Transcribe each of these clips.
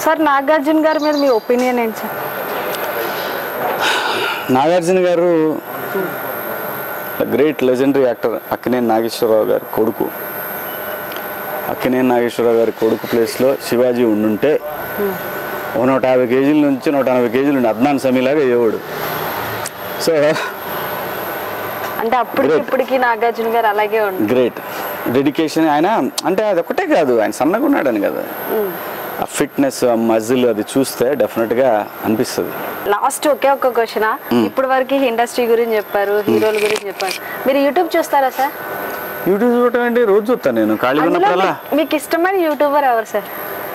Sir Nagarjuna గారి మీద మీ ఒపీనియన్ ఏంటి sir Nagarjuna garu great legendary actor Akkineni Nageswara Rao గారి కొడుకు అక్కినేని నాగేశ్వరరావు గారి కొడుకు ప్లేస్లో శివాజీ ఉండుంటే ఓ నూట యాభై కేజీల నుంచి నూట ఎనభై కేజీలు ఉండి అద్నాన్ సమీలాగా అయ్యేవాడు సో అంటే అప్పటికి Great. ఇప్పటికి నాగార్జున గారు అలాగే ఉంది గ్రేట్ డెడికేషన్ ఆయన అంటే అది ఒకటే కాదు ఆయన సన్నగా ఉన్నాడని కదా ఆ ఫిట్నెస్ ఆ మజిల్ అది చూస్తే డెఫినెట్గా అనిపిస్తుంది లాస్ట్ ఒకే ఒక్క క్వశ్చన్ ఇప్పటి వరకు ఇండస్ట్రీ గురించి చెప్పారు హీరోల గురించి చెప్పారు మీరు యూట్యూబ్ చూస్తారా సార్ యూట్యూబ్ చూడటం ఏంటి రోజు చూస్తాను నేను ఖాళీగా అందులో ఉన్నప్పుడల్లా మీ- మీకు ఇష్టమైన యూట్యూబర్ ఎవరు సార్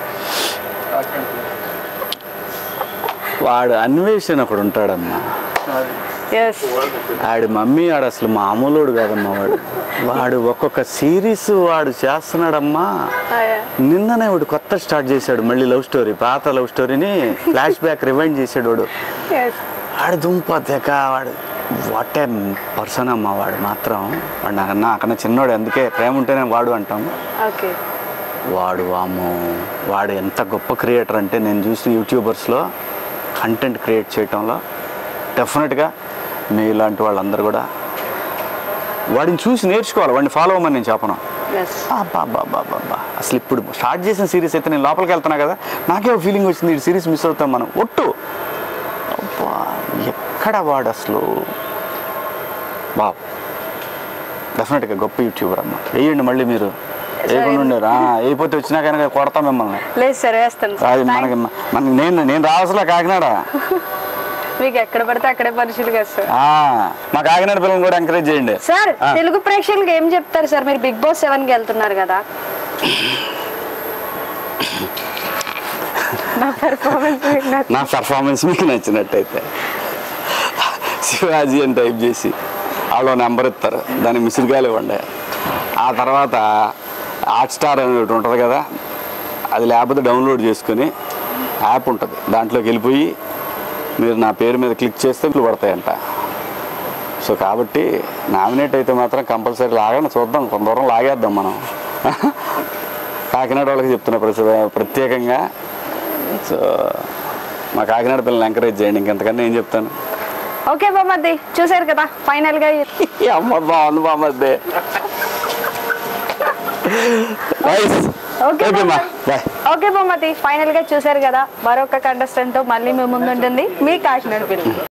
వాడు అన్వేషణ ఒకడు ఉంటాడమ్మా ఎస్ ఆడి మమ్మీ ఆడు అసలు మామూలుడు కాదమ్మా వాడు వాడు ఒక్కొక్క సిరీస్ వాడు చేస్తున్నాడమ్మా నిన్ననే వాడు కొత్త స్టార్ట్ చేశాడు మళ్ళీ లవ్ స్టోరీ పాత లవ్ స్టోరీని ఫ్లాష్ బ్యాక్ రివైండ్ చేశాడు వాడు ఎస్ వాడు దుంప తెగ వాడు వాట్ ఏ పర్సన్ అమ్మా వాడు మాత్రం వాడు నాకన్నా అక్కడ చిన్నోడు అందుకే ప్రేమ ఉంటేనే వాడు అంటాం ఓకే వాడు వాము వాడు ఎంత గొప్ప క్రియేటర్ అంటే నేను చూసిన యూట్యూబర్స్లో కంటెంట్ క్రియేట్ చేయటంలో డెఫినెట్గా మీ ఇలాంటి వాళ్ళందరూ కూడా వాడిని చూసి నేర్చుకోవాలి వాడిని ఫాలో అవ్వమని నేను చెప్పను ఎస్ అబ్బా అసలు ఇప్పుడు స్టార్ట్ చేసిన సిరీస్ అయితే నేను లోపలికి వెళ్తున్నా కదా నాకే ఒక ఫీలింగ్ వచ్చింది ఈ సిరీస్ మిస్ అవుతాం మనం ఒట్టు అబ్బా ఎక్కడ వాడు అసలు బా డెఫినెట్గా గొప్ప యూట్యూబర్ అమ్మ వేయండి మళ్ళీ మీరు వేయకుండా ఉండరు అయిపోతే వచ్చినా కనుక కొడతాం మిమ్మల్ని లేదు సార్ వేస్తాను సార్ అది మనకి మనకి నేను నేను రావాల్సిన కాకినాడ మీకు ఎక్కడ పడితే అక్కడే పరిస్థితి కదా సార్ ఆ, మా కాకినాడ పిల్లల్ని కూడా ఎంకరేజ్ చేయండి సార్ ఆ. తెలుగు ప్రేక్షకులకు ఏం చెప్తారు సార్ మీరు బిగ్ బాస్ సెవెన్ కి వెళ్తున్నారు కదా నా పెర్ఫార్మెన్స్ నా పర్ఫార్మెన్స్ మీకు నచ్చినట్టయితే శివాజీ అని టైప్ చేసి వాళ్ళు నెంబర్ ఇస్తారు దాన్ని మిసిరిగాలు ఇవ్వండి ఆ తర్వాత హాట్ స్టార్ అని ఒకటి ఉంటుంది కదా అది లేకపోతే డౌన్లోడ్ చేసుకొని యాప్ ఉంటుంది దాంట్లోకి వెళ్ళిపోయి మీరు నా పేరు మీద క్లిక్ చేస్తే ఇప్పుడు పడతాయంట సో కాబట్టి నామినేట్ అయితే మాత్రం కంపల్సరీ లాగానే చూద్దాం కొంత దూరం లాగేద్దాం మనం కాకినాడ వాళ్ళకి చెప్తున్నా ప్రతి- ప్రత్యేకంగా సో మా కాకినాడ పిల్లల్ని ఎంకరేజ్ చేయండి ఇంకెంతకన్నా ఏం చెప్తాను ఓకే బామ్మది చూసారు కదా ఫైనల్ గా ఈ అమ్మ బాగుంది బామ్మద్దే నైస్ ఓకే ఓకే మా బాయ్ ఓకే బొమ్మతి ఫైనల్ గా చూసారు కదా మరొక కంటెస్టెంట్ తో మళ్ళీ మేము ముందుంటుంది మీ కాకినాడ పిల్లలు